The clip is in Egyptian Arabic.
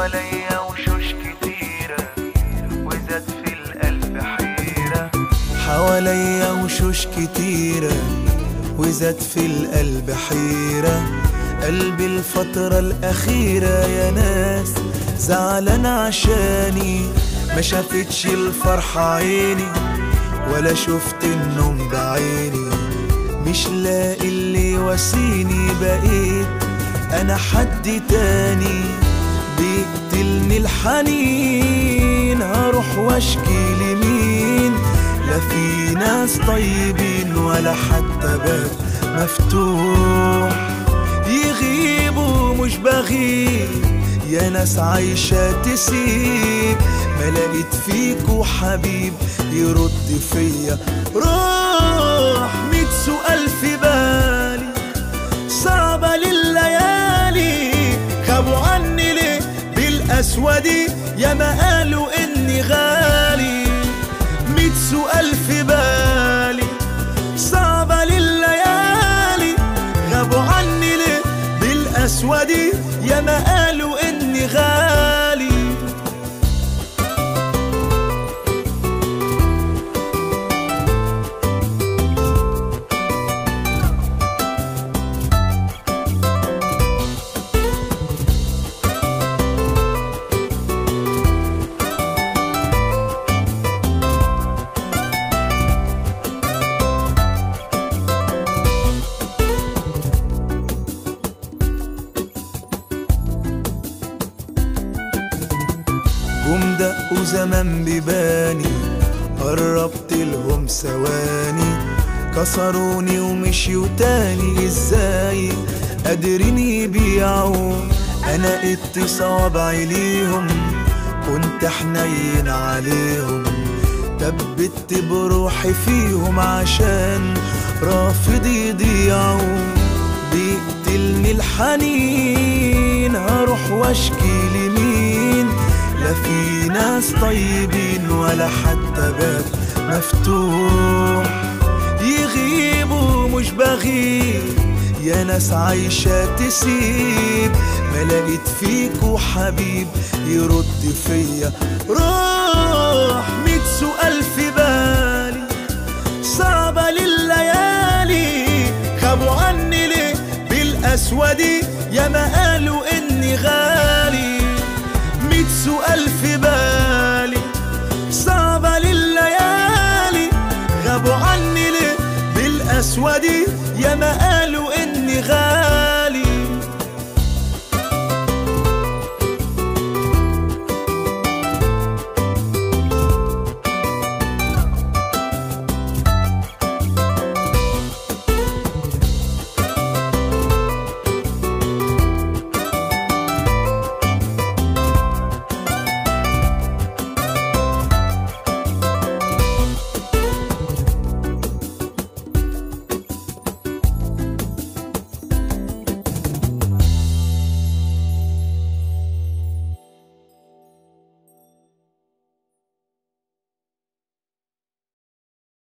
حواليا وشوش كتيرة وزاد في الألف حيرة حواليا وشوش كتيرة وزاد في القلب حيرة قلبي الفترة الأخيرة يا ناس زعلان عشاني ما شافتش الفرحة عيني ولا شفت النوم بعيني مش لاقي اللي يواسيني بقيت أنا حد تاني بيقتلني الحنين هروح واشكي لمين لا في ناس طيبين ولا حتى باب مفتوح يغيبوا مش بغيب يا ناس عايشة تسيب ما لقيت فيكوا حبيب يرد فيا روح ميت سؤال في بالي صعبة لليالي خابوا عني ليه بالقسوة دي يا ما قالوا اني غالي ميت سؤال في بالي صعبة لليالي غابوا عني ليه بالقسوة دي يا ما قالوا اني غالي جم دقوا زمان بيباني قربت لهم ثواني كسروني ومشيوا تاني ازاي قادرين يبيعوا انا قدت صوابعي ليهم كنت حنين عليهم تبت بروحي فيهم عشان رافض يضيعوا بيقتلني الحنين هروح واشكي لمين لا في ناس طيبين ولا حتى باب مفتوح يغيبوا مش بغيب يا ناس عايشة تسيب ما لقيت فيكوا حبيب يرد فيا روح ميت سؤال في بالي صعبة لليالي خابوا عني ليه بالقسوة دي يا ما قالوا اني غالي ميت سؤال في بالي صعبة لليالي غابوا عني ليه بالقسوة دي يا ما